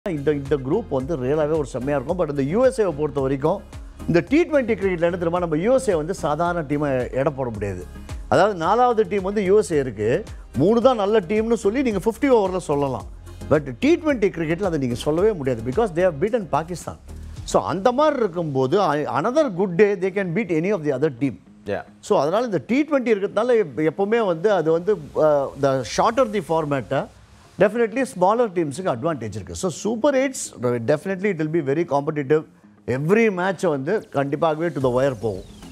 இந்த இந்த குரூப் வந்து ரியலாகவே ஒரு செம்மையாக இருக்கும் பட் இந்த யூஎஸ்ஏவை பொறுத்த வரைக்கும் இந்த டி டுவெண்ட்டி கிரிக்கெட்ல என்ன தெரியுமா நம்ம யூஎஸ்ஏ வந்து சாதாரண டீமை எடை போட முடியாது அதாவது நாலாவது டீம் வந்து யூஎஸ்ஏ இருக்குது மூணு தான் நல்ல டீம்னு சொல்லி நீங்கள் ஃபிஃப்டி ஓவரில் சொல்லலாம் பட் டி டுவெண்ட்டி கிரிக்கெட்டில் அதை நீங்கள் சொல்லவே முடியாது because they have beaten Pakistan so அந்த மாதிரி இருக்கும்போது another good day they can beat any of the other team Yeah. So அதனால் இந்த டி டுவெண்ட்டி இருக்கிறதுனால எப்ப- எப்பவுமே வந்து அது வந்து த ஷார்ட்டர் தி ஃபார்மேட்டை டெஃபினெட்லி ஸ்மாலர் டீம்ஸுக்கு அட்வான்டேஜ் இருக்குது so super eights definitely it will be very competitive every மேட்சை வந்து கண்டிப்பாகவே டு த ஒயர் போகும்